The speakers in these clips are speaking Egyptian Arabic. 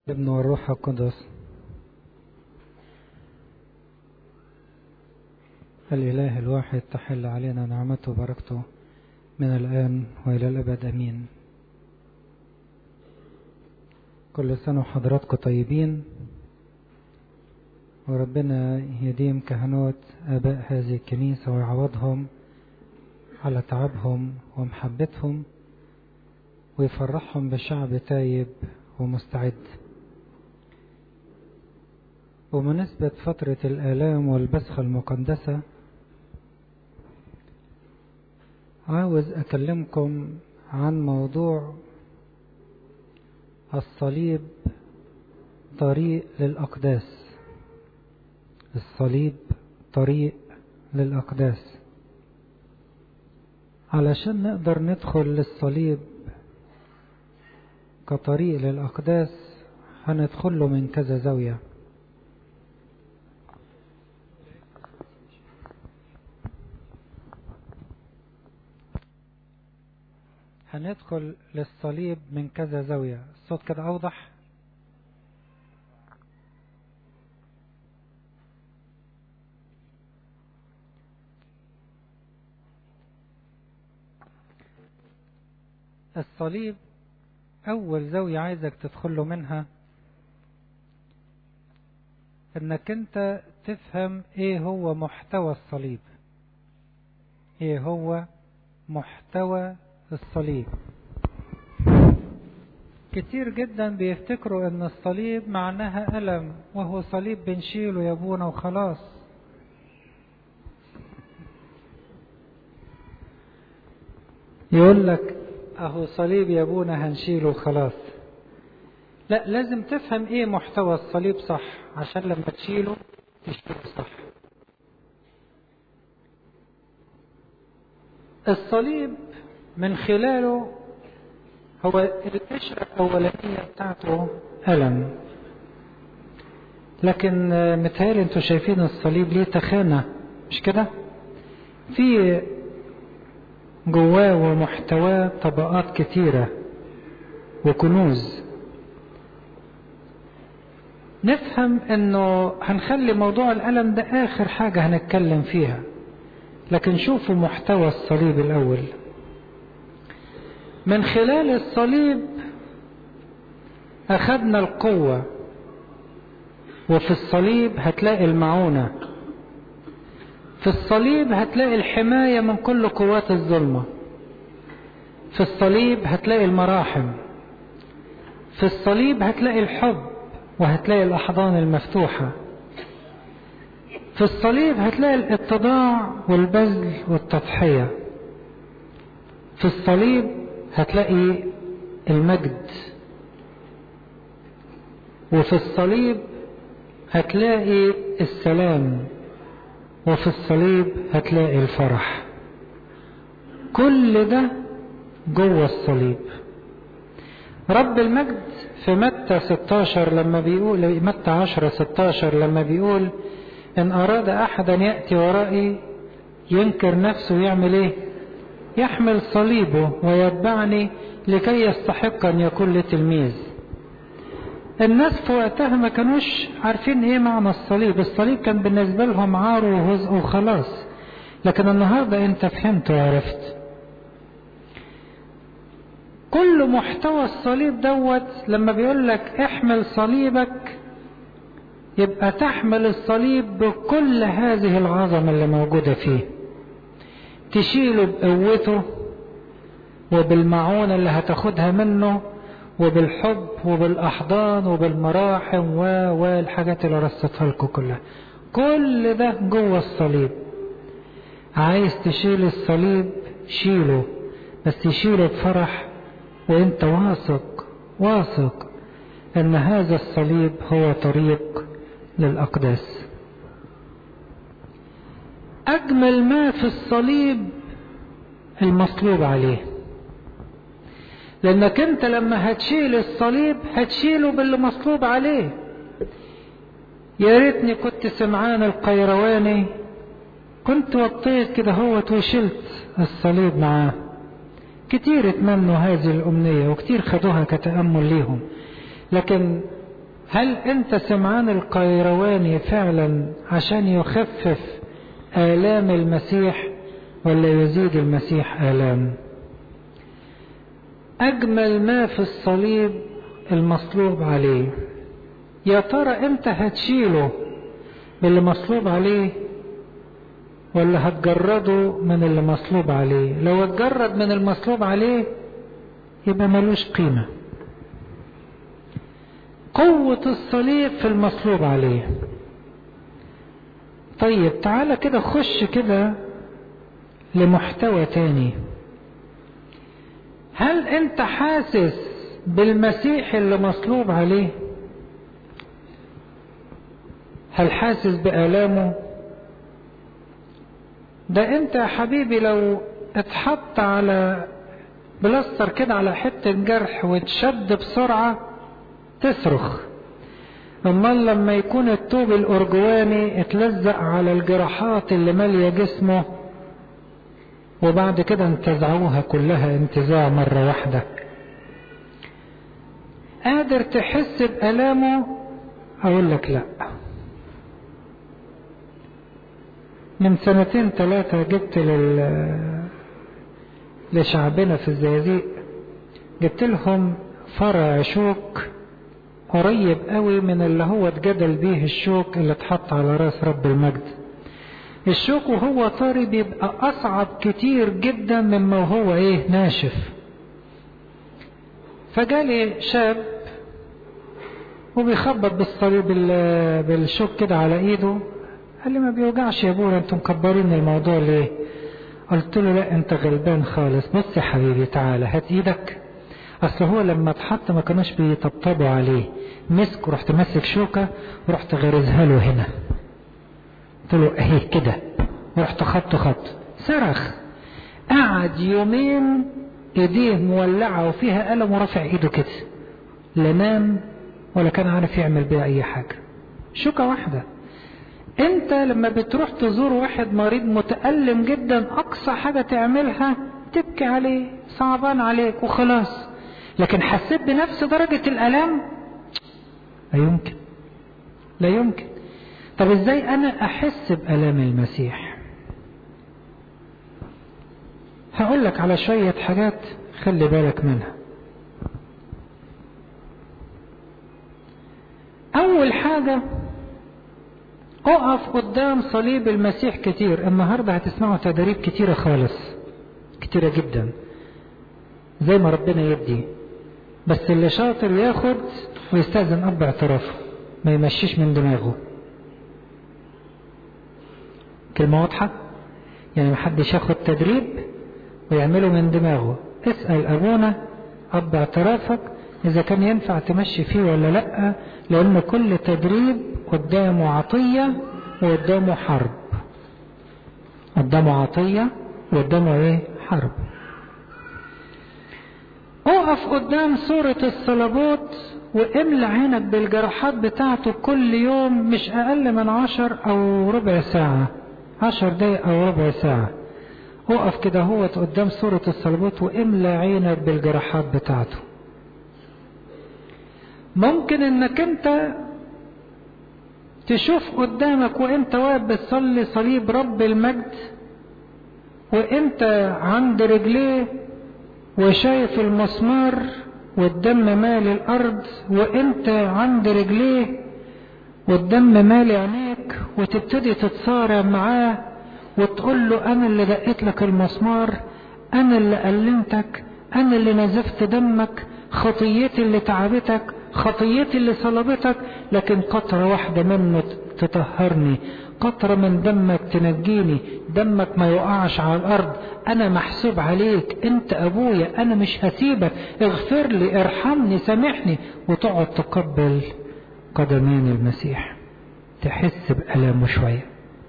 الابن والروح القدس الإله الواحد تحل علينا نعمته وبركته من الآن وإلى الأبد أمين كل سنة وحضراتكم طيبين وربنا يديم كهنوت آباء هذه الكنيسة ويعوضهم على تعبهم ومحبتهم ويفرحهم بشعب تايب ومستعد ومناسبة فترة الآلام والبسخة المقدسة عاوز أكلمكم عن موضوع الصليب طريق للأقداس الصليب طريق للأقداس علشان نقدر ندخل للصليب كطريق للأقداس هندخله من كذا زاوية هندخل للصليب من كذا زاوية الصوت كده أوضح الصليب أول زاوية عايزك تدخله منها إنك أنت تفهم إيه هو محتوى الصليب إيه هو محتوى الصليب كتير جدا بيفتكروا ان الصليب معناها ألم وهو صليب بنشيله يا ابونا وخلاص يقول لك اهو صليب يا ابونا هنشيله وخلاص لا لازم تفهم ايه محتوى الصليب صح عشان لما تشيله تشيله صح الصليب من خلاله هو القشرة الأولانية بتاعته ألم لكن متهيألي انتوا شايفين الصليب ليه تخانة مش كده؟ في جواه ومحتواه طبقات كتيرة وكنوز نفهم انه هنخلي موضوع الألم ده آخر حاجة هنتكلم فيها لكن شوفوا محتوى الصليب الأول من خلال الصليب أخذنا القوة وفي الصليب هتلاقي المعونة في الصليب هتلاقي الحماية من كل قوات الظلمة في الصليب هتلاقي المراحم في الصليب هتلاقي الحب وهتلاقي الأحضان المفتوحة في الصليب هتلاقي الاتضاع والبذل والتضحية في الصليب هتلاقي المجد وفي الصليب هتلاقي السلام وفي الصليب هتلاقي الفرح كل ده جوه الصليب رب المجد في متى 16 لما بيقول متى 10 16 لما بيقول ان اراد احد ان ياتي ورائي ينكر نفسه يعمل ايه يحمل صليبه ويتبعني لكي يستحق ان يكون لي تلميذ الناس في وقتها ما كانوش عارفين ايه معنى الصليب الصليب كان بالنسبة لهم عار وهزء وخلاص لكن النهاردة انت فهمت وعرفت كل محتوى الصليب دوت لما بيقول لك احمل صليبك يبقى تحمل الصليب بكل هذه العظمة اللي موجودة فيه تشيله بقوته وبالمعونة اللي هتاخدها منه وبالحب وبالأحضان وبالمراحم و والحاجات اللي رصتها لكم كلها كل ده جوه الصليب عايز تشيل الصليب شيله بس تشيله بفرح وانت واثق واثق ان هذا الصليب هو طريق للأقداس أجمل ما في الصليب المصلوب عليه لأنك أنت لما هتشيل الصليب هتشيله باللي مصلوب عليه يا ريتني كنت سمعان القيرواني كنت وطيت كده هوت وشلت الصليب معاه كتير اتمنوا هذه الأمنية وكتير خدوها كتأمل ليهم لكن هل انت سمعان القيرواني فعلا عشان يخفف آلام المسيح ولا يزيد المسيح آلام أجمل ما في الصليب المصلوب عليه يا ترى انت هتشيله باللي مصلوب عليه ولا هتجرده من اللي مصلوب عليه لو اتجرد من المصلوب عليه يبقى ملوش قيمة قوة الصليب في المصلوب عليه طيب تعالى كده خش كده لمحتوى تاني هل انت حاسس بالمسيح اللي مصلوب عليه هل حاسس بآلامه ده انت يا حبيبي لو اتحط على بلستر كده على حتة جرح وتشد بسرعة تصرخ امال لما يكون الطوب الارجواني اتلزق على الجراحات اللي مالية جسمه وبعد كده انتزعوها كلها انتزاع مرة واحدة قادر تحس بألامه اقول لك لا من سنتين ثلاثة جبت لل لشعبنا في الزقازيق جبت لهم فرع شوك قريب قوي من اللي هو اتجدل بيه الشوك اللي اتحط على راس رب المجد الشوك وهو طري بيبقى اصعب كتير جدا مما هو ايه ناشف فجالي شاب وبيخبط بالصليب بالشوك كده على ايده قال لي ما بيوجعش يا ابونا انتوا مكبرين الموضوع ليه قلت له لا انت غلبان خالص بص يا حبيبي تعالى هات ايدك اصل هو لما اتحط ما كانوش بيطبطبوا عليه مسك ورحت ماسك شوكة ورحت غرزها له هنا قلت له اهي كده ورحت خط خط صرخ قعد يومين ايديه مولعة وفيها ألم ورافع ايده كده لا نام ولا كان عارف يعمل بيها اي حاجة شوكة واحدة انت لما بتروح تزور واحد مريض متألم جدا اقصى حاجة تعملها تبكي عليه صعبان عليك وخلاص لكن حسيت بنفس درجة الالام لا يمكن لا يمكن طب ازاي انا احس بالام المسيح هقول لك على شوية حاجات خلي بالك منها اول حاجة اقف قدام صليب المسيح كتير النهاردة هتسمعوا تدريب كتيرة خالص كتيرة جدا زي ما ربنا يدي بس اللي شاطر ياخد ويستأذن أب اعترافه ما يمشيش من دماغه كلمة واضحة يعني محدش ياخد تدريب ويعمله من دماغه اسأل أبونا أب اعترافك إذا كان ينفع تمشي فيه ولا لأ لأن كل تدريب قدامه عطية وقدامه حرب قدامه عطية وقدامه ايه حرب اقف قدام صورة الصلبوت واملى عينك بالجراحات بتاعته كل يوم مش اقل من عشر او ربع ساعة عشر دقايق او ربع ساعة اقف كده هو قدام صورة الصلبوت واملى عينك بالجراحات بتاعته ممكن انك انت تشوف قدامك وانت واقف بتصلي صليب رب المجد وانت عند رجليه وشايف المسمار والدم مالي الارض وانت عند رجليه والدم مالي عينيك وتبتدي تتصارع معاه وتقول له انا اللي دقيت لك المسمار انا اللي ألمتك انا اللي نزفت دمك خطيتي اللي تعبتك خطيتي اللي صلبتك لكن قطرة واحدة منه تطهرني قطرة من دمك تنجيني دمك ما يقعش على الأرض أنا محسوب عليك أنت أبويا أنا مش هسيبك اغفر لي ارحمني سامحني وتقعد تقبل قدمين المسيح تحس بألمه شوية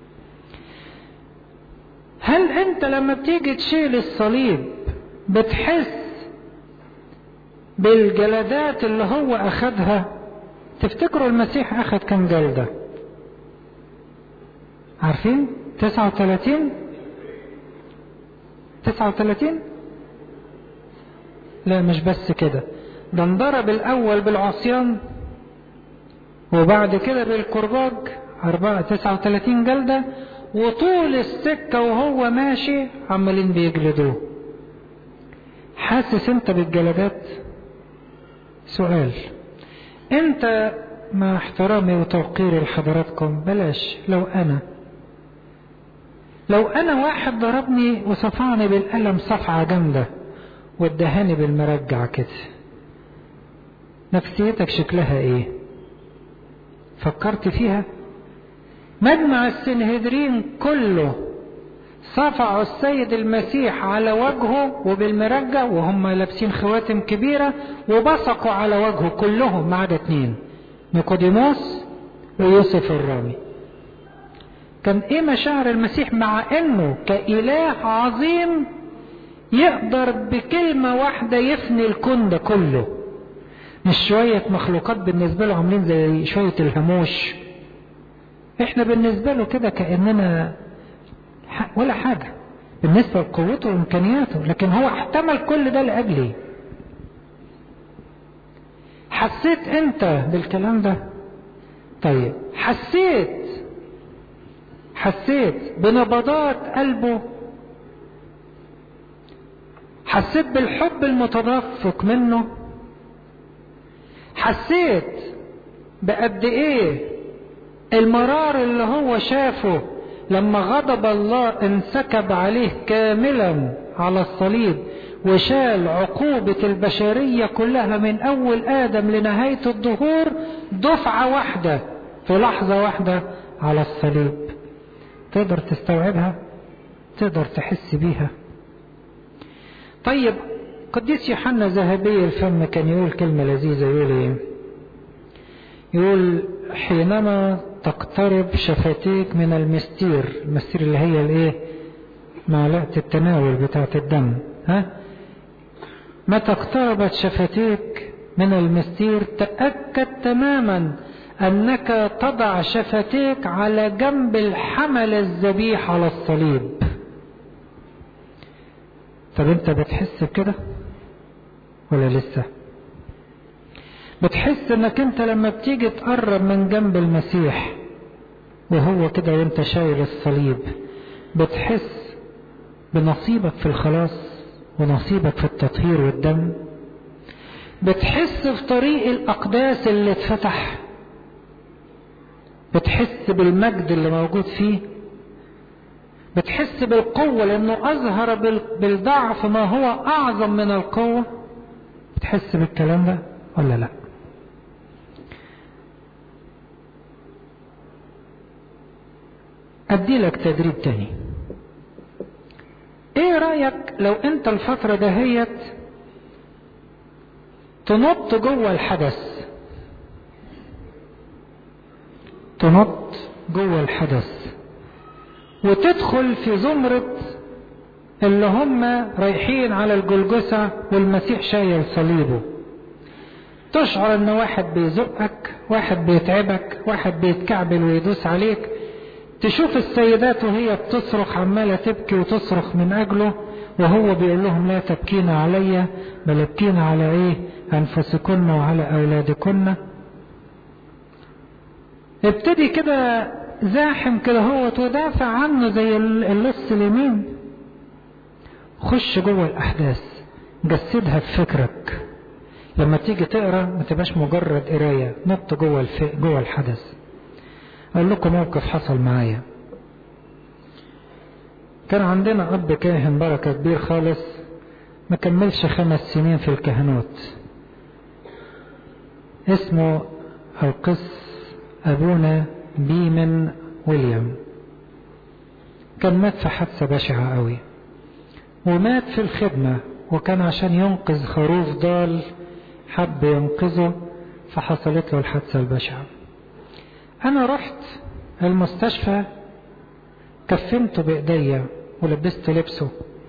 هل أنت لما بتيجي تشيل الصليب بتحس بالجلدات اللي هو أخدها تفتكروا المسيح أخد كم جلدة عارفين تسعة وثلاثين تسعة وثلاثين لا مش بس كده ده انضرب الأول بالعصيان وبعد كده بالكرباج أربعة تسعة وثلاثين جلدة وطول السكة وهو ماشي عمالين بيجلدوه حاسس انت بالجلدات سؤال انت مع احترامي وتوقيري لحضراتكم بلاش لو انا لو انا واحد ضربني وصفعني بالقلم صفعة جامدة وادهاني بالمرجع كده نفسيتك شكلها ايه فكرت فيها مجمع السنهدرين كله صفعوا السيد المسيح على وجهه وبالمرجع وهم لابسين خواتم كبيرة وبصقوا على وجهه كلهم ما عدا اتنين نيقوديموس ويوسف الرامي كان ايه مشاعر المسيح مع انه كإله عظيم يقدر بكلمة واحدة يفني الكون ده كله مش شوية مخلوقات بالنسبة له عاملين زي شوية الهموش احنا بالنسبة له كده كأننا ولا حاجة بالنسبة لقوته وإمكانياته لكن هو احتمل كل ده لأجلي حسيت أنت بالكلام ده طيب حسيت حسيت بنبضات قلبه حسيت بالحب المتدفق منه حسيت بقد ايه المرار اللي هو شافه لما غضب الله انسكب عليه كاملا على الصليب وشال عقوبة البشرية كلها من أول آدم لنهاية الظهور دفعة واحدة في لحظة واحدة على الصليب تقدر تستوعبها تقدر تحس بيها طيب قديس يوحنا ذهبي الفم كان يقول كلمة لذيذة يقول ايه يقول حينما تقترب شفتيك من المستير المستير اللي هي الايه معلقة التناول بتاعة الدم ها متى اقتربت شفتيك من المستير تأكد تماما أنك تضع شفتيك على جنب الحمل الذبيح على الصليب طب انت بتحس بكده ولا لسه بتحس انك انت لما بتيجي تقرب من جنب المسيح وهو كده وانت شايل الصليب بتحس بنصيبك في الخلاص ونصيبك في التطهير والدم بتحس في طريق الاقداس اللي اتفتح بتحس بالمجد اللي موجود فيه بتحس بالقوة لأنه أظهر بالضعف ما هو أعظم من القوة بتحس بالكلام ده ولا لا أدي لك تدريب تاني ايه رأيك لو انت الفترة دهيت تنط جوه الحدث تنط جوه الحدث وتدخل في زمرة اللي هم رايحين على الجلجسة والمسيح شايل صليبه تشعر ان واحد بيزقك واحد بيتعبك واحد بيتكعبل ويدوس عليك تشوف السيدات وهي بتصرخ عمالة تبكي وتصرخ من اجله وهو بيقول لهم لا تبكين علي بل ابكين على ايه انفسكن وعلى اولادكن ابتدي كده زاحم كده هو ودافع عنه زي اللص اليمين خش جوه الاحداث جسدها في فكرك لما تيجي تقرا ما تبقاش مجرد قرايه نط جوه الف... جوه الحدث اقول لكم موقف حصل معايا كان عندنا اب كاهن بركه كبير خالص ما كملش خمس سنين في الكهنوت اسمه القس ابونا بيمن ويليام كان مات في حادثه بشعه قوي ومات في الخدمه وكان عشان ينقذ خروف ضال حب ينقذه فحصلت له الحادثة البشعة أنا رحت المستشفى كفنته بإيديا ولبست لبسه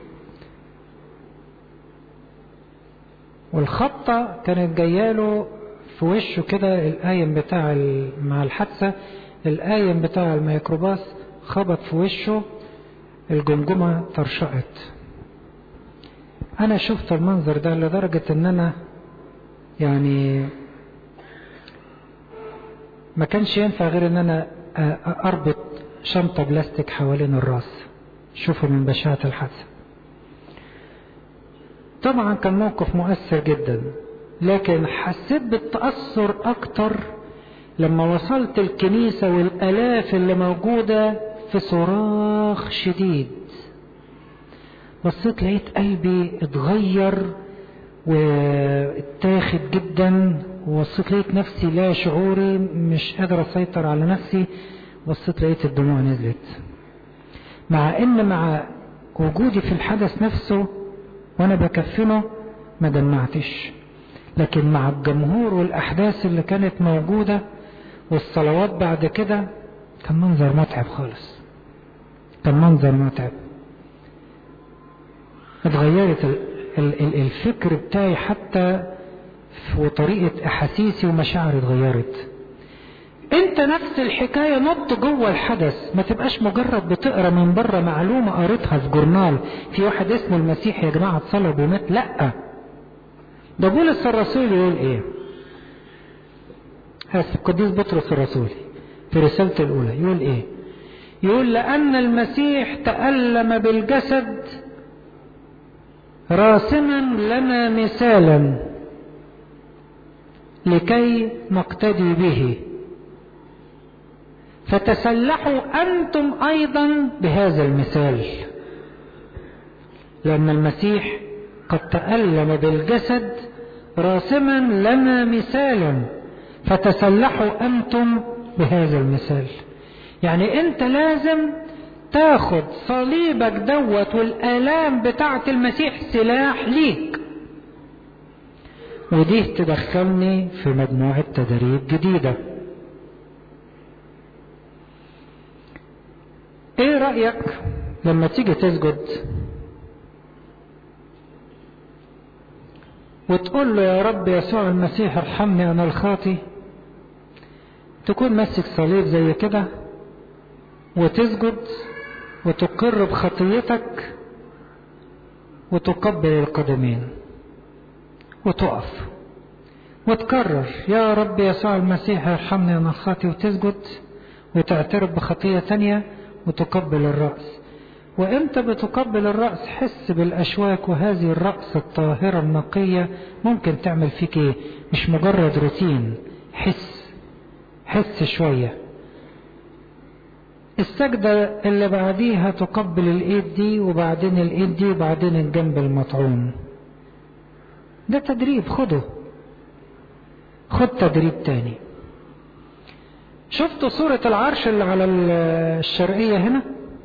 والخبطة كانت جاياله في وشه كده القايم بتاع مع الحادثة القايم بتاع الميكروباص خبط في وشه الجمجمة طرشقت أنا شفت المنظر ده لدرجة إن أنا يعني ما كانش ينفع غير ان انا اربط شنطة بلاستيك حوالين الراس شوفوا من بشاعة الحادثة طبعا كان موقف مؤثر جدا لكن حسيت بالتأثر اكتر لما وصلت الكنيسة والالاف اللي موجودة في صراخ شديد بصيت لقيت قلبي اتغير واتاخد جدا وبصيت لقيت نفسي لا شعوري مش قادر اسيطر على نفسي بصيت لقيت الدموع نزلت مع ان مع وجودي في الحدث نفسه وانا بكفنه ما دمعتش لكن مع الجمهور والاحداث اللي كانت موجودة والصلوات بعد كده كان منظر متعب خالص كان منظر متعب اتغيرت الفكر بتاعي حتى وطريقة احاسيسي ومشاعري اتغيرت انت نفس الحكاية نط جوه الحدث ما تبقاش مجرد بتقرا من بره معلومة قريتها في جورنال في واحد اسمه المسيح يا جماعة اتصلب ومات لا ده بولس الرسول يقول ايه اسف القديس بطرس الرسول في رسالته الاولى يقول ايه يقول لان المسيح تألم بالجسد راسما لنا مثالا لكي نقتدي به فتسلحوا انتم ايضا بهذا المثال لان المسيح قد تالم بالجسد راسما لنا مثالا فتسلحوا انتم بهذا المثال يعني انت لازم تاخد صليبك دوت والالام بتاعه المسيح سلاح ليك ودي تدخلني في مجموعه تدريب جديده ايه رأيك لما تيجي تسجد وتقول له يا رب يسوع المسيح ارحمني انا الخاطي تكون ماسك صليب زي كده وتسجد وتقر بخطيتك وتقبل القدمين وتقف وتكرر يا رب يسوع المسيح ارحمني انا الخاطي وتسجد وتعترف بخطية تانية وتقبل الرأس وامتى بتقبل الرأس حس بالأشواك وهذه الرأس الطاهرة النقية ممكن تعمل فيك ايه مش مجرد روتين حس حس شوية السجدة اللي بعديها تقبل الايد دي وبعدين الايد دي وبعدين الجنب المطعون ده تدريب خده خد تدريب تاني شفتوا صورة العرش اللي على الشرقية هنا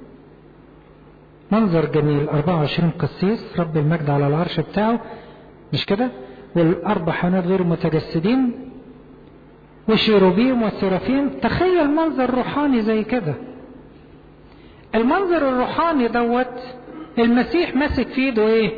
منظر جميل 24 قسيس رب المجد على العرش بتاعه مش كده والأربع حيوانات غير متجسدين وشيروبيم والسرافيم تخيل منظر روحاني زي كده المنظر الروحاني دوت المسيح ماسك في ايده ايه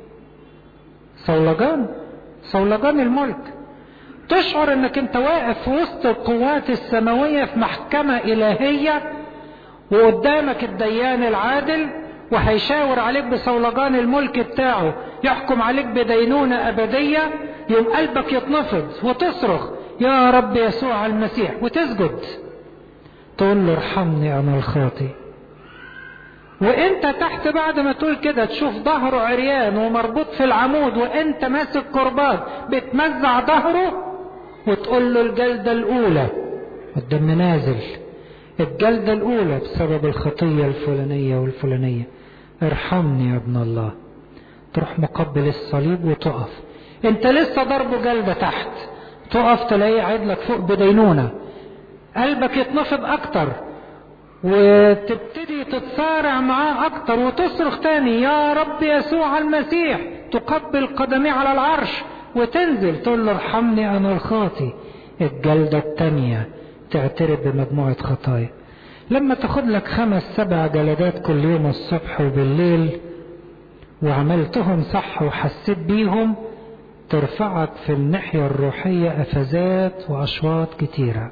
صولجان صولجان الملك تشعر انك انت واقف في وسط القوات السماوية في محكمة الهية وقدامك الديان العادل وهيشاور عليك بصولجان الملك بتاعه يحكم عليك بدينونة ابدية يوم قلبك يتنفض وتصرخ يا رب يسوع المسيح وتسجد تقول له ارحمني انا الخاطي وانت تحت بعد ما تقول كده تشوف ظهره عريان ومربوط في العمود وانت ماسك قربان بتمزع ظهره وتقول له الجلدة الاولى والدم نازل الجلدة الاولى بسبب الخطية الفلانية والفلانية ارحمني يا ابن الله تروح مقبل الصليب وتقف انت لسه ضربه جلدة تحت تقف تلاقيه عيد لك فوق بدينونة قلبك يتنفض اكتر وتبتدي تتصارع معاه اكتر وتصرخ تاني يا رب يسوع المسيح تقبل قدمي على العرش وتنزل تقول له ارحمني انا الخاطي الجلدة التانية تعترف بمجموعة خطايا لما تاخد لك خمس سبع جلدات كل يوم الصبح وبالليل وعملتهم صح وحسيت بيهم ترفعك في الناحية الروحية أفزات وأشواط كتيرة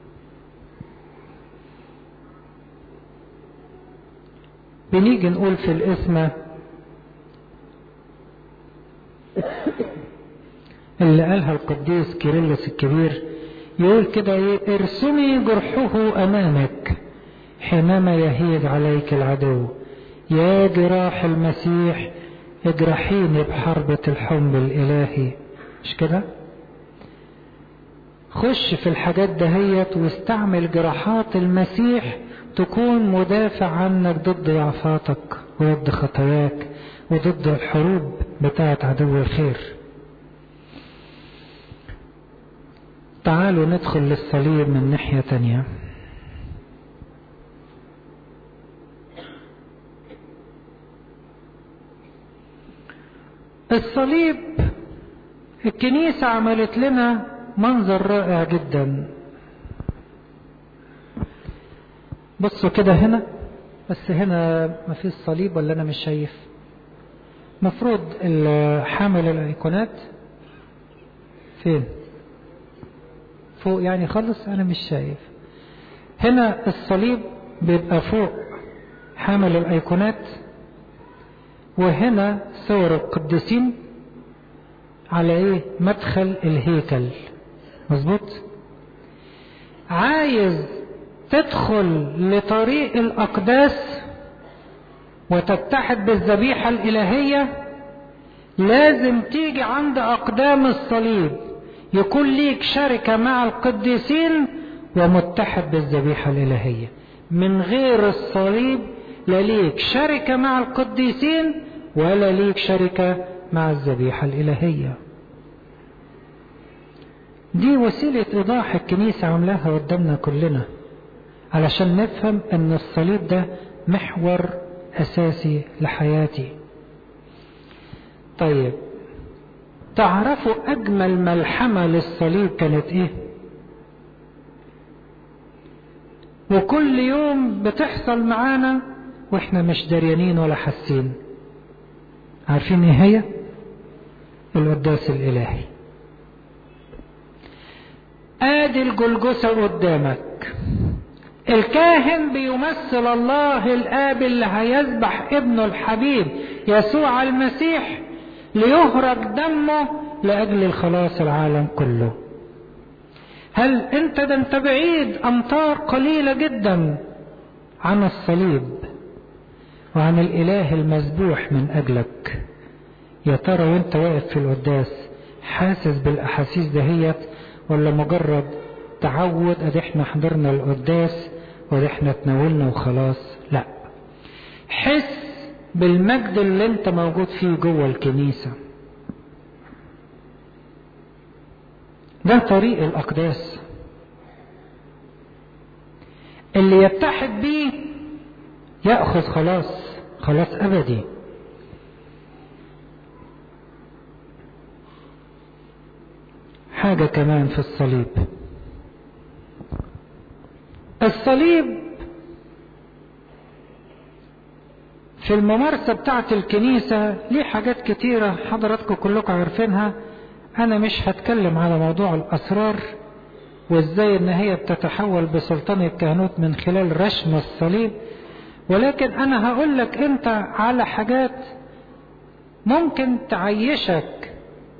بنيجي نقول في الاسم اللي قالها القديس كيرلس الكبير يقول كده ايه ارسمي جرحه امامك حينما يهيج عليك العدو يا جراح المسيح اجرحيني بحربة الحمل الالهي مش كده خش في الحاجات دهيت واستعمل جراحات المسيح تكون مدافع عنك ضد ضعفاتك وضد خطاياك وضد الحروب بتاعت عدو الخير تعالوا ندخل للصليب من ناحية تانية الصليب الكنيسة عملت لنا منظر رائع جدا بصوا كده هنا بس هنا ما فيش صليب ولا انا مش شايف مفروض حامل الايقونات فين فوق يعني خلص انا مش شايف هنا الصليب بيبقى فوق حامل الايقونات وهنا صور القديسين على ايه مدخل الهيكل مظبوط عايز تدخل لطريق الاقداس وتتحد بالذبيحه الالهيه لازم تيجي عند اقدام الصليب يكون ليك شركه مع القديسين ومتحد بالذبيحه الالهيه من غير الصليب لا ليك شركه مع القديسين ولا ليك شركه مع الذبيحه الالهيه دي وسيلة إيضاح الكنيسة عاملاها قدامنا كلنا علشان نفهم أن الصليب ده محور أساسي لحياتي طيب تعرفوا أجمل ملحمة للصليب كانت إيه؟ وكل يوم بتحصل معانا وإحنا مش دريانين ولا حاسين عارفين إيه هي؟ القداس الإلهي ادي الجلجسة قدامك الكاهن بيمثل الله الاب اللي هيذبح ابنه الحبيب يسوع المسيح ليهرق دمه لاجل الخلاص العالم كله هل انت ده انت بعيد امتار قليلة جدا عن الصليب وعن الاله المذبوح من اجلك يا ترى وانت واقف في القداس حاسس بالاحاسيس دهيت ولا مجرد تعود ادي احنا حضرنا القداس وادي احنا تناولنا وخلاص لا حس بالمجد اللي انت موجود فيه جوه الكنيسة ده طريق الاقداس اللي يتحد بيه ياخذ خلاص خلاص ابدي حاجة كمان في الصليب الصليب في الممارسة بتاعت الكنيسة ليه حاجات كتيرة حضراتكم كلكم عارفينها أنا مش هتكلم على موضوع الأسرار وإزاي إن هي بتتحول بسلطان الكهنوت من خلال رشم الصليب ولكن أنا هقول لك أنت على حاجات ممكن تعيشك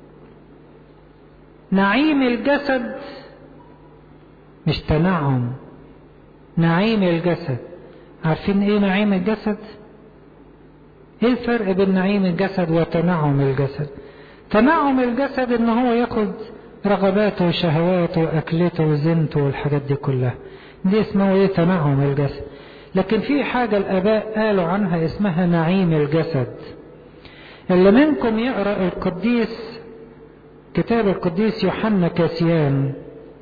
نعيم الجسد مش تنعم نعيم الجسد عارفين ايه نعيم الجسد ايه الفرق بين نعيم الجسد وتنعم الجسد تنعم الجسد ان هو ياخد رغباته وشهواته واكلته وزنته والحاجات دي كلها دي اسمه ايه تنعم الجسد لكن في حاجة الاباء قالوا عنها اسمها نعيم الجسد اللي منكم يقرأ القديس كتاب القديس يوحنا كاسيان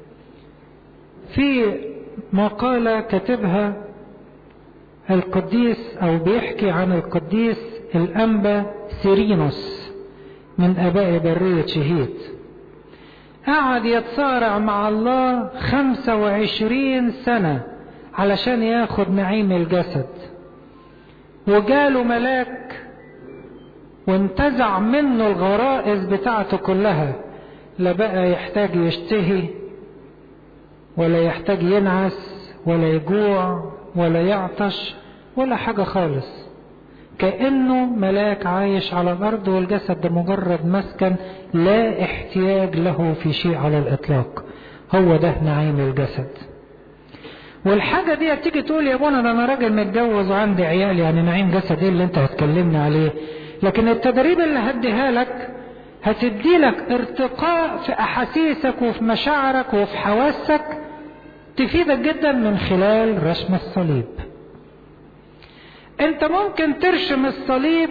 في مقالة كتبها القديس أو بيحكي عن القديس الأنبا سيرينوس من أباء برية شهيد قعد يتصارع مع الله خمسة وعشرين سنة علشان ياخد نعيم الجسد وجاله ملاك وانتزع منه الغرائز بتاعته كلها لا بقى يحتاج يشتهي ولا يحتاج ينعس ولا يجوع ولا يعطش ولا حاجة خالص كأنه ملاك عايش على الأرض والجسد ده مجرد مسكن لا احتياج له في شيء على الإطلاق هو ده نعيم الجسد والحاجة دي تيجي تقول يا ابونا ده انا راجل متجوز وعندي عيال يعني نعيم جسد ايه اللي انت هتكلمني عليه لكن التدريب اللي هديها لك هتدي لك ارتقاء في احاسيسك وفي مشاعرك وفي حواسك تفيدك جدا من خلال رسم الصليب انت ممكن ترشم الصليب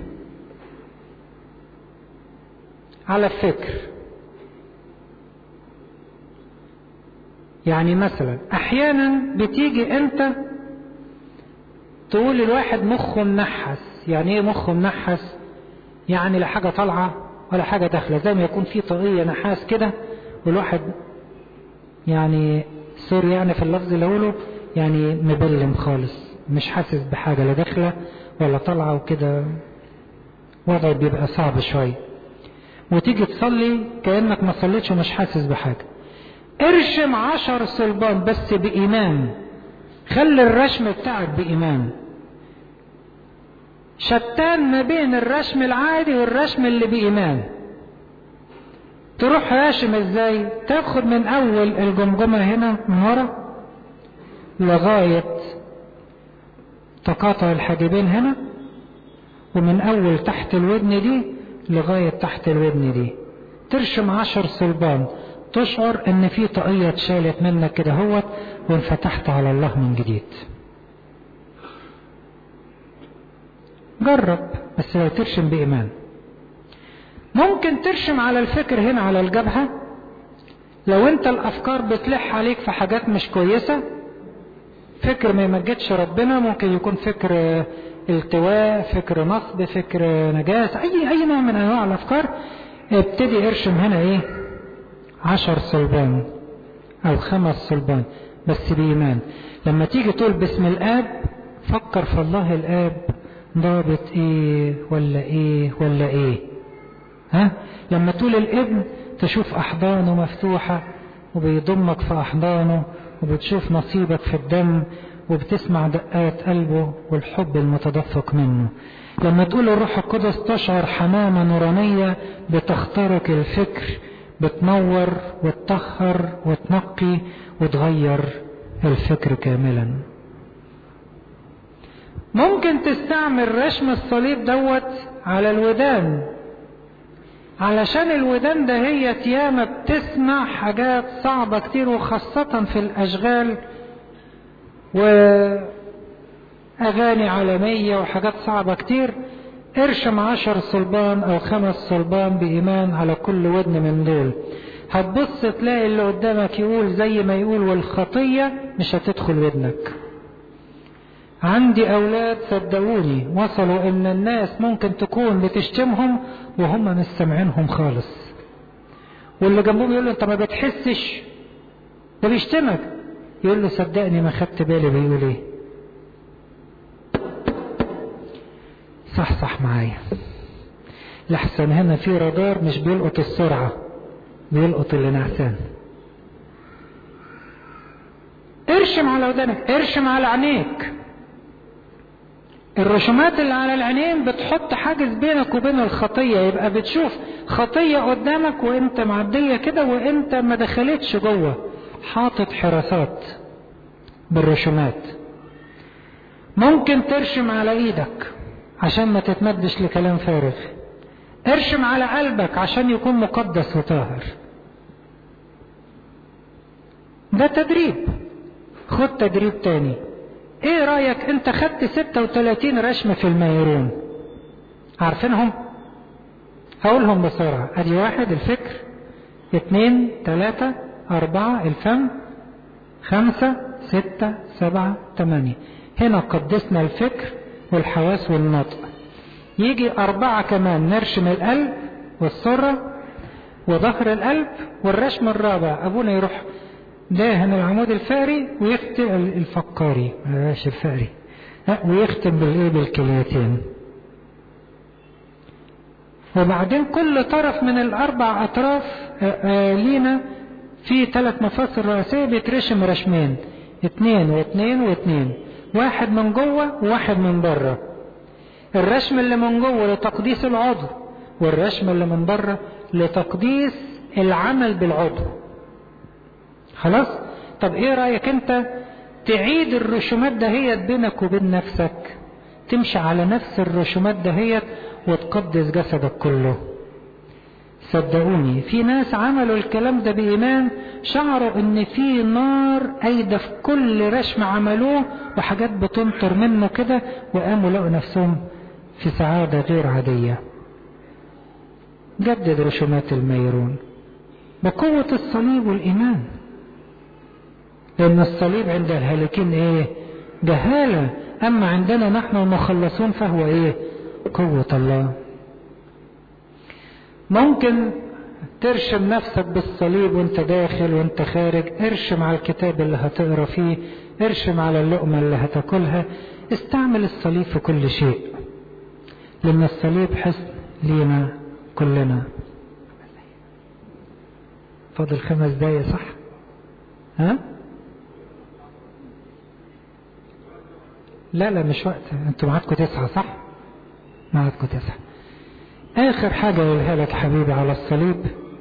على الفكر يعني مثلا احيانا بتيجي انت تقول الواحد مخه منحس يعني ايه مخه منحس يعني لا حاجه طالعه ولا حاجه داخله زي ما يكون في طاقيه نحاس كده والواحد يعني سوري يعني في اللفظ اللي اقوله يعني مبلم خالص مش حاسس بحاجه لا داخله ولا طالعه وكده وضعه بيبقى صعب شويه وتيجي تصلي كانك ما صليتش ومش حاسس بحاجه ارشم عشر صلبان بس بإيمان خلي الرشم بتاعك بإيمان شتان ما بين الرشم العادي والرشم اللي بإيمان تروح راشم ازاي تاخد من اول الجمجمة هنا من ورا لغاية تقاطع الحاجبين هنا ومن اول تحت الودن دي لغاية تحت الودن دي ترشم عشر صلبان تشعر ان في طاقية اتشالت منك كده هوت وانفتحت على الله من جديد جرب بس لو ترشم بإيمان ممكن ترشم على الفكر هنا على الجبهة لو انت الافكار بتلح عليك في حاجات مش كويسة فكر ما يمجدش ربنا ممكن يكون فكر التواء فكر نصب فكر نجاس اي اي نوع من انواع الافكار ابتدي ارشم هنا ايه عشر صلبان او خمس صلبان بس بإيمان لما تيجي تقول باسم الآب فكر في الله الآب ضابط ايه ولا ايه ولا ايه ها لما تقول الابن تشوف احضانه مفتوحة وبيضمك في احضانه وبتشوف نصيبك في الدم وبتسمع دقات قلبه والحب المتدفق منه لما تقول الروح القدس تشعر حمامة نورانية بتخترق الفكر بتنور وتطهر وتنقي وتغير الفكر كاملا ممكن تستعمل رشم الصليب دوت على الودان علشان الودان ده هي ياما بتسمع حاجات صعبة كتير وخاصة في الأشغال وأغاني عالمية وحاجات صعبة كتير ارشم عشر صلبان أو خمس صلبان بإيمان على كل ودن من دول هتبص تلاقي اللي قدامك يقول زي ما يقول والخطية مش هتدخل ودنك عندي أولاد صدقوني وصلوا إن الناس ممكن تكون بتشتمهم وهم مش سامعينهم خالص واللي جنبهم يقول له أنت ما بتحسش ده بيشتمك يقول له صدقني ما خدت بالي بيقول إيه صح صح معايا لحسن هنا في رادار مش بيلقط السرعة بيلقط اللي نعسان ارشم على ودانك ارشم على عينيك الرسومات اللي على العينين بتحط حاجز بينك وبين الخطية يبقى بتشوف خطية قدامك وانت معدية كده وانت ما دخلتش جوه حاطط حراسات بالرسومات ممكن ترشم على ايدك عشان ما تتمدش لكلام فارغ ارشم على قلبك عشان يكون مقدس وطاهر ده تدريب خد تدريب تاني ايه رأيك انت خدت 36 رشمة في الميرون عارفينهم هقولهم بسرعة ادي واحد الفكر اتنين تلاتة اربعة الفم خمسة ستة سبعة تمانية هنا قدسنا الفكر والحواس والنطق يجي أربعة كمان نرشم القلب والسرة وظهر القلب والرشم الرابع أبونا يروح داهن العمود الفقري ويختم الفقاري مش الفقري ويختم بالايه بالكليتين وبعدين كل طرف من الاربع اطراف لينا في ثلاث مفاصل رئيسية بيترشم رشمين اتنين واتنين واتنين واحد من جوه وواحد من بره الرشم اللي من جوه لتقديس العضو والرشم اللي من بره لتقديس العمل بالعضو خلاص طب ايه رأيك انت تعيد الرسومات دهيت بينك وبين نفسك تمشي على نفس الرسومات دهيت وتقدس جسدك كله صدقوني في ناس عملوا الكلام ده بإيمان شعروا ان في نار قايدة في كل رسم عملوه وحاجات بتنطر منه كده وقاموا لقوا نفسهم في سعادة غير عادية جدد رسومات الميرون بقوة الصليب والإيمان لأن الصليب عند الهالكين إيه جهالة أما عندنا نحن المخلصون فهو إيه قوة الله ممكن ترشم نفسك بالصليب وانت داخل وانت خارج ارشم على الكتاب اللي هتقرا فيه ارشم على اللقمة اللي هتاكلها استعمل الصليب في كل شيء لأن الصليب حسن لينا كلنا فاضل خمس دقايق صح ها لا لا مش وقت انتوا معادكم تسعة صح معادكم تسعة اخر حاجة اقولها لك حبيبي على الصليب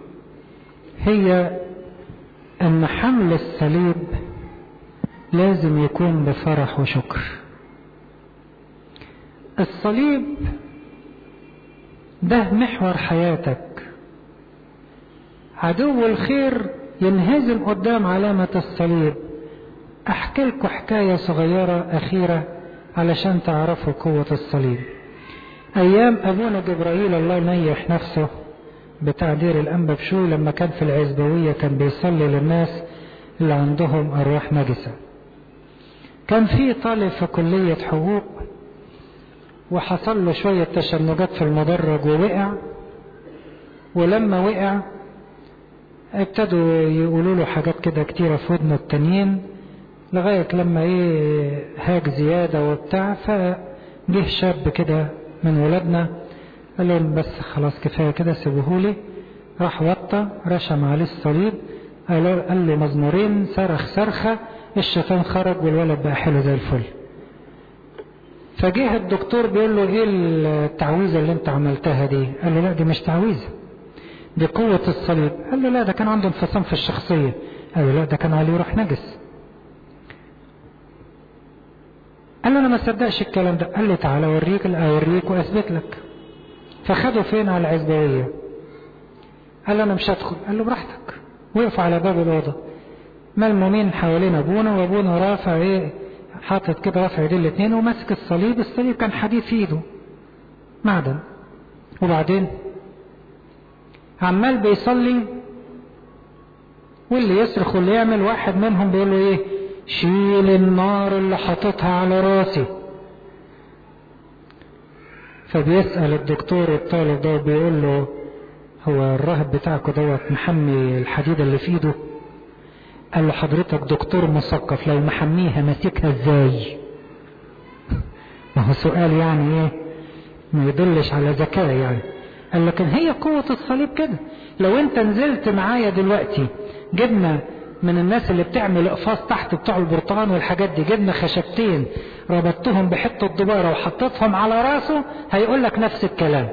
هي ان حمل الصليب لازم يكون بفرح وشكر الصليب ده محور حياتك عدو الخير ينهزم قدام علامة الصليب احكي لكم حكاية صغيرة اخيرة علشان تعرفوا قوة الصليب ايام ابونا جبرائيل الله ينيح نفسه بتاع دير الانبا بشوي لما كان في العزبوية كان بيصلي للناس اللي عندهم ارواح نجسة كان في طالب في كلية حقوق وحصل له شوية تشنجات في المدرج ووقع ولما وقع ابتدوا يقولوا له حاجات كده كتيرة في ودنه التانيين لغاية لما ايه هاج زيادة وبتاع فجه شاب كده من ولادنا قال لهم بس خلاص كفاية كده سيبوهولي راح وطى رشم عليه الصليب قال قال له مزمورين صرخ صرخة الشيطان خرج والولد بقى حلو زي الفل فجه الدكتور بيقول له ايه التعويذة اللي انت عملتها دي قال له لا دي مش تعويذة دي قوة الصليب قال له لا ده كان عنده انفصام في الشخصية قال له لا ده كان عليه روح نجس قال له انا ما صدقش الكلام ده قال له تعالى اوريك اوريك واثبت لك فخده فين على العزبوية قال له انا مش هدخل قال له براحتك وقفوا على باب الأوضة ملمومين حوالين ابونا وابونا رافع ايه حاطط كده رافع ايديه الاثنين وماسك الصليب الصليب كان حديد في ايده معدن وبعدين عمال بيصلي واللي يصرخ واللي يعمل واحد منهم بيقول له ايه شيل النار اللي حاططها على راسي فبيسأل الدكتور الطالب ده بيقول له هو الراهب بتاعكوا دوت محمي الحديدة اللي في ايده قال له حضرتك دكتور مثقف لو محميها ماسكها ازاي ما هو سؤال يعني ايه ما يدلش على ذكاء يعني قال لكن هي قوة الصليب كده لو انت نزلت معايا دلوقتي جبنا من الناس اللي بتعمل اقفاص تحت بتوع البرتقال والحاجات دي جبنا خشبتين ربطتهم بحتة ضبارة وحطيتهم على راسه هيقول لك نفس الكلام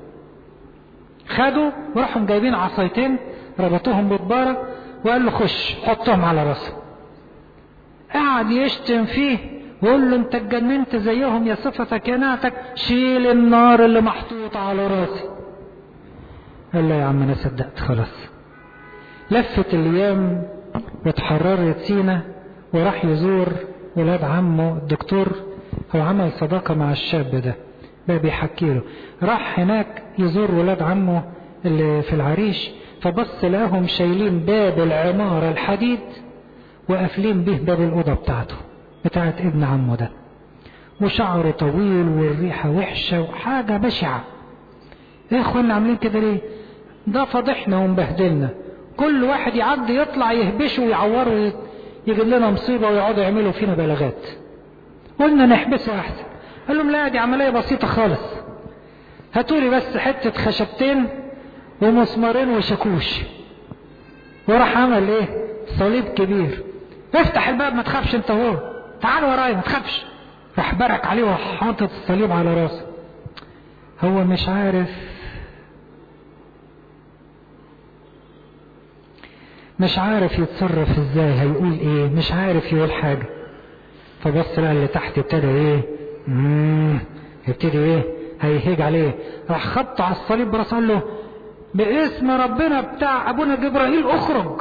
خدوا وراحوا جايبين عصايتين ربطوهم بضبارة وقال له خش حطهم على راسه قعد يشتم فيه ويقول له انت اتجننت زيهم يا صفتك يا نعتك شيل النار اللي محطوطة على راسي قال له يا عم انا صدقت خلاص لفت الايام واتحررت سينا وراح يزور ولاد عمه الدكتور هو عمل صداقة مع الشاب ده بقى بيحكي له راح هناك يزور ولاد عمه اللي في العريش فبص لقاهم شايلين باب العمارة الحديد وقافلين به باب الأوضة بتاعته بتاعت ابن عمه ده وشعره طويل والريحة وحشة وحاجة بشعة ايه يا اخوانا عاملين كده ليه ده فضحنا ومبهدلنا كل واحد يعدي يطلع يهبشه ويعوره يجيب لنا مصيبة ويقعدوا يعملوا فينا بلاغات قلنا نحبسه احسن قال لهم لا دي عملية بسيطة خالص هاتولي بس حتة خشبتين ومسمارين وشاكوش وراح عمل ايه صليب كبير افتح الباب ما تخافش انت هو تعال ورايا ما تخافش راح برك عليه وحاطط الصليب على راسه هو مش عارف مش عارف يتصرف ازاي هيقول ايه مش عارف يقول حاجة فبص لقى اللي تحت ابتدى ايه مم. يبتدي ايه هيهيج عليه راح خبط على الصليب براسه قال له باسم ربنا بتاع ابونا جبرائيل اخرج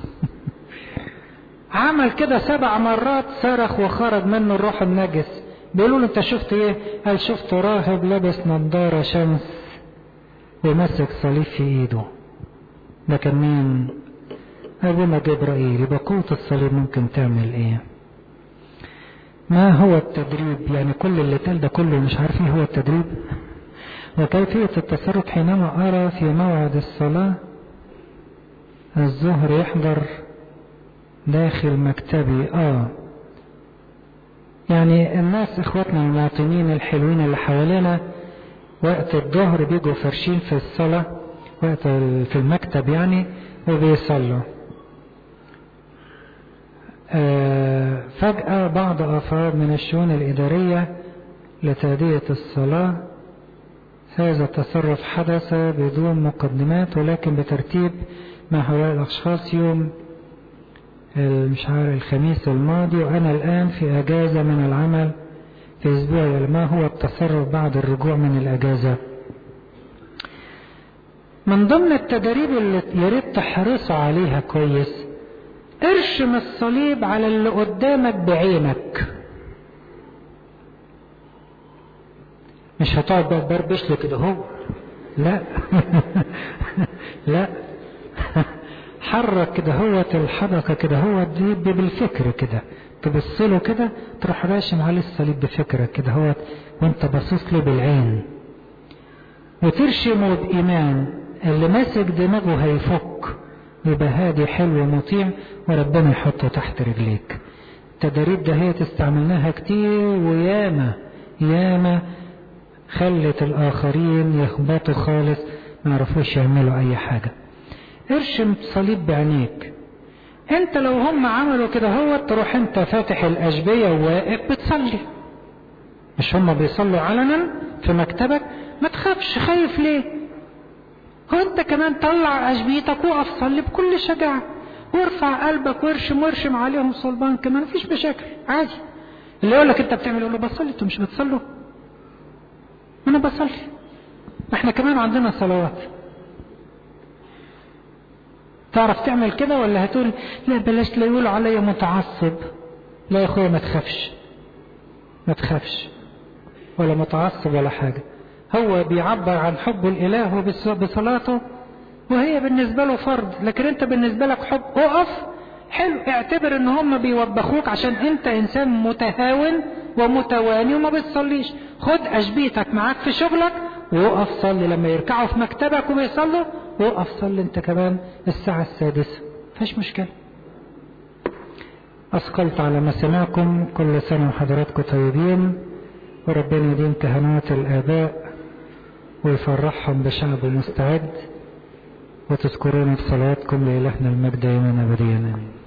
عمل كده سبع مرات صرخ وخرج منه الروح النجس بيقولوا له انت شفت ايه قال شفت راهب لابس نظارة شمس وماسك صليب في ايده ده كان مين ابونا جبرائيل يبقى قوة الصليب ممكن تعمل ايه ما هو التدريب يعني كل اللي تال ده كله مش عارف ايه هو التدريب وكيفية التصرف حينما أرى في موعد الصلاة الظهر يحضر داخل مكتبي آه يعني الناس إخواتنا المواطنين الحلوين اللي حوالينا وقت الظهر بيجوا فرشين في الصلاة وقت في المكتب يعني وبيصلوا آه فجأة بعض أفراد من الشؤون الإدارية لتأدية الصلاة هذا التصرف حدث بدون مقدمات ولكن بترتيب مع هؤلاء الأشخاص يوم مش عارف الخميس الماضي وأنا الآن في أجازة من العمل في أسبوع ما هو التصرف بعد الرجوع من الأجازة من ضمن التدريب اللي ياريت تحرصوا عليها كويس ارشم الصليب على اللي قدامك بعينك مش هتقعد بقى تبربش له كده هو لا لا حرك كده هو الحركة كده هو دي بالفكر كده تبص له كده تروح راشم عليه الصليب بفكرك كده هو وانت باصص له بالعين وترشمه بإيمان اللي ماسك دماغه هيفك يبقى هادي حلو مطيع وربنا يحطه تحت رجليك التدريب ده هي تستعملناها كتير وياما ياما خلت الآخرين يخبطوا خالص ما يعرفوش يعملوا أي حاجة ارشم صليب بعينيك انت لو هم عملوا كده هو تروح انت فاتح الأشبية وواقف بتصلي مش هم بيصلوا علنا في مكتبك ما تخافش خايف ليه هو انت كمان طلع أشبيتك وقف صلي بكل شجاعة وارفع قلبك وارشم وارشم عليهم صلبان كمان مفيش مشاكل عادي اللي يقول لك انت بتعمل يقول له بصلي انتوا مش بتصلوا انا بصلي احنا كمان عندنا صلوات تعرف تعمل كده ولا هتقول لا بلاش لا يقولوا عليا متعصب لا يا اخويا ما تخافش ما تخافش ولا متعصب ولا حاجة هو بيعبر عن حب الاله بصلاته وهي بالنسبة له فرض لكن انت بالنسبة لك حب اقف حلو اعتبر ان هم بيوبخوك عشان انت انسان متهاون ومتواني وما بتصليش خد اشبيتك معاك في شغلك ووقف صلي لما يركعوا في مكتبك وبيصلوا وقف صلي انت كمان الساعة السادسة فيش مشكلة أثقلت على مسامعكم كل سنة وحضراتكم طيبين وربنا يديم كهنات الآباء ويفرحهم بشعب مستعد وتذكرون بصلاتكم لإلهنا المجد يوما أبديا آمين